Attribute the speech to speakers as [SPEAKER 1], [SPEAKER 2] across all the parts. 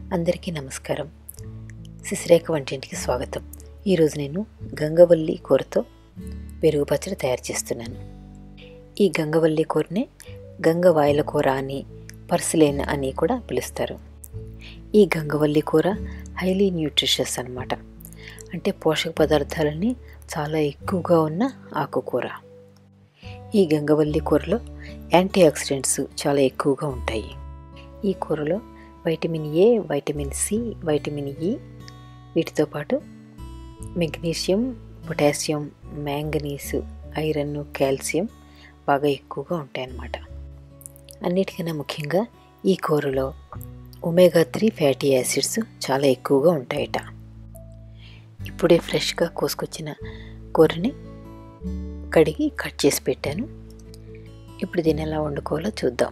[SPEAKER 1] అందరికీ నమస్కారం శిశిరేఖ వంటింటికి స్వాగతం ఈరోజు నేను గంగవల్లి కూరతో పెరుగు పచ్చడి తయారు చేస్తున్నాను ఈ గంగవల్లి కూరనే గంగవాయల కూర అని పర్సిలేన్ అని కూడా పిలుస్తారు ఈ గంగవల్లి కూర హైలీ న్యూట్రిషియస్ అన్నమాట అంటే పోషక పదార్థాలన్నీ చాలా ఎక్కువగా ఉన్న ఆకుకూర ఈ గంగవల్లి కూరలో యాంటీ ఆక్సిడెంట్స్ చాలా ఎక్కువగా ఉంటాయి ఈ కూరలో vitamin A vitamin C vitamin E వీటితో పాటు magnesium potassium manganese iron calcium బాగా ఎక్కువగా ఉంటాయన్నమాట అన్నిటికన్నా ముఖ్యంగా ఈ కూరలో ఒమేగా త్రీ ఫ్యాటీ యాసిడ్స్ చాలా ఎక్కువగా ఉంటాయట ఇప్పుడే ఫ్రెష్గా కోసుకొచ్చిన కూరని కడిగి కట్ చేసి పెట్టాను ఇప్పుడు దీన్ని ఎలా వండుకోవాలో చూద్దాం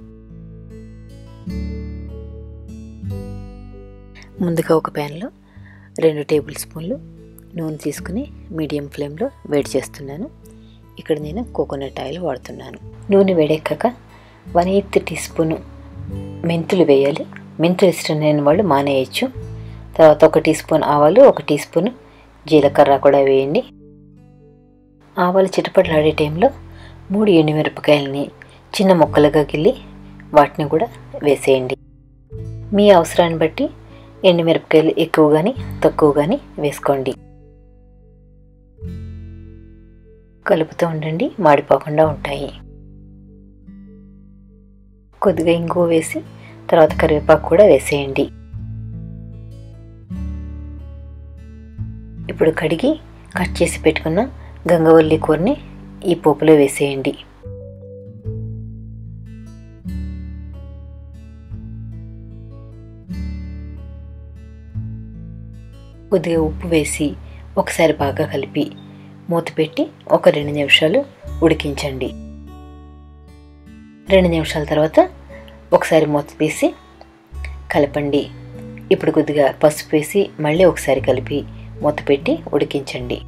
[SPEAKER 1] ముందుగా ఒక ప్యాన్లో రెండు టేబుల్ స్పూన్లు నూనె తీసుకుని మీడియం ఫ్లేమ్లో వేడి చేస్తున్నాను ఇక్కడ నేను కోకోనట్ ఆయిల్ వాడుతున్నాను నూనె వేడెక్కాక వన్ ఎయిత్ టీ స్పూన్ మెంతులు వేయాలి మెంతులు ఇష్టం లేని వాళ్ళు మానేయచ్చు తర్వాత ఒక టీ స్పూన్ ఆవాలు ఒక టీ స్పూన్ జీలకర్ర కూడా వేయండి ఆవాలు చిటపట్లాడే టైంలో మూడు ఎండుమిరపకాయలని చిన్న ముక్కలుగా గిల్లి వాటిని కూడా వేసేయండి మీ అవసరాన్ని బట్టి ఎండుమిరపకాయలు ఎక్కువ కానీ తక్కువ కానీ వేసుకోండి కలుపుతూ ఉండండి మాడిపోకుండా ఉంటాయి కొద్దిగా ఇంగువ వేసి తర్వాత కరివేపాకు కూడా వేసేయండి ఇప్పుడు కడిగి కట్ చేసి పెట్టుకున్న గంగవల్లి కూరని ఈ పోపులో వేసేయండి కొద్దిగా ఉప్పు వేసి ఒకసారి బాగా కలిపి మూత పెట్టి ఒక రెండు నిమిషాలు ఉడికించండి రెండు నిమిషాల తర్వాత ఒకసారి మూత తీసి కలపండి ఇప్పుడు కొద్దిగా పసుపు వేసి మళ్ళీ ఒకసారి కలిపి మూత పెట్టి ఉడికించండి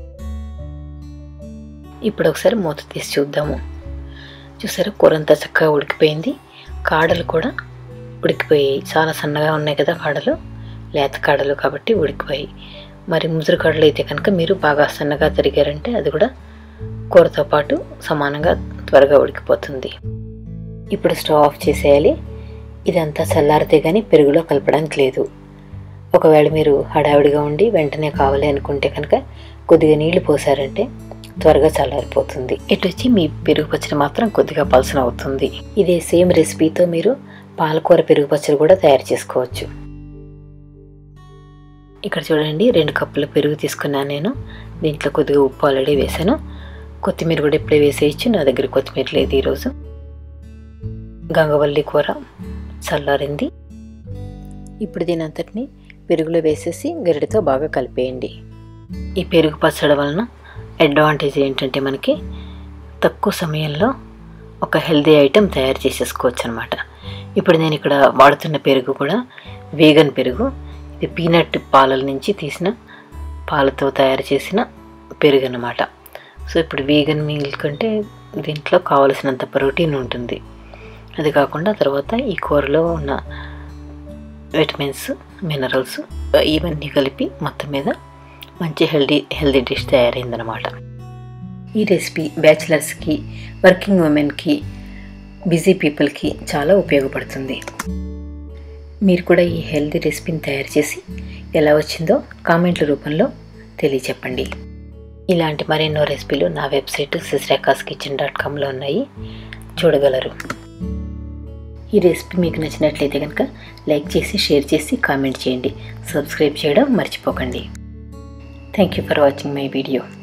[SPEAKER 1] ఇప్పుడు ఒకసారి మూత తీసి చూద్దాము చూసారా కూర అంతా చక్కగా ఉడికిపోయింది కాడలు కూడా ఉడికిపోయాయి చాలా సన్నగా ఉన్నాయి కదా కాడలు లేత కాడలు కాబట్టి ఉడికిపోయాయి మరి ముదురు కాడలు అయితే కనుక మీరు బాగా సన్నగా తరిగారంటే అది కూడా కూరతో పాటు సమానంగా త్వరగా ఉడికిపోతుంది ఇప్పుడు స్టవ్ ఆఫ్ చేసేయాలి ఇదంతా చల్లారితే కానీ పెరుగులో కలపడానికి లేదు ఒకవేళ మీరు హడావిడిగా ఉండి వెంటనే కావాలి అనుకుంటే కనుక కొద్దిగా నీళ్లు పోసారంటే త్వరగా చల్లారిపోతుంది ఇటు వచ్చి మీ పెరుగు పచ్చడి మాత్రం కొద్దిగా పలసన అవుతుంది ఇదే సేమ్ రెసిపీతో మీరు పాలకూర పెరుగు పచ్చడి కూడా తయారు చేసుకోవచ్చు ఇక్కడ చూడండి రెండు కప్పుల పెరుగు తీసుకున్నాను నేను దీంట్లో కొద్దిగా ఉప్పు ఆల్రెడీ వేసాను కొత్తిమీర కూడా ఇప్పుడే వేసేయచ్చు నా దగ్గర కొత్తిమీర లేదు ఈరోజు గంగవల్లి కూర చల్లారింది ఇప్పుడు దీని అంతటిని పెరుగులో వేసేసి గరిటతో బాగా కలిపేయండి ఈ పెరుగు పచ్చడి వలన అడ్వాంటేజ్ ఏంటంటే మనకి తక్కువ సమయంలో ఒక హెల్దీ ఐటెం తయారు చేసేసుకోవచ్చు అనమాట ఇప్పుడు నేను ఇక్కడ వాడుతున్న పెరుగు కూడా వేగన్ పెరుగు ఇది పీనట్ పాలల నుంచి తీసిన పాలతో తయారు చేసిన పెరుగు అన్నమాట సో ఇప్పుడు వీగన్ మిల్క్ అంటే దీంట్లో కావలసినంత ప్రోటీన్ ఉంటుంది అది కాకుండా తర్వాత ఈ కూరలో ఉన్న విటమిన్స్ మినరల్స్ ఇవన్నీ కలిపి మొత్తం మీద మంచి హెల్దీ హెల్దీ డిష్ తయారైందనమాట ఈ రెసిపీ బ్యాచిలర్స్కి వర్కింగ్ ఉమెన్కి బిజీ పీపుల్కి చాలా ఉపయోగపడుతుంది మీరు కూడా ఈ హెల్దీ రెసిపీని తయారు చేసి ఎలా వచ్చిందో కామెంట్ల రూపంలో తెలియచెప్పండి ఇలాంటి మరెన్నో రెసిపీలు నా వెబ్సైట్ సిస్రాకాస్ కిచెన్ డాట్ కామ్లో ఉన్నాయి చూడగలరు ఈ రెసిపీ మీకు నచ్చినట్లయితే కనుక లైక్ చేసి షేర్ చేసి కామెంట్ చేయండి సబ్స్క్రైబ్ చేయడం మర్చిపోకండి thank you for watching my video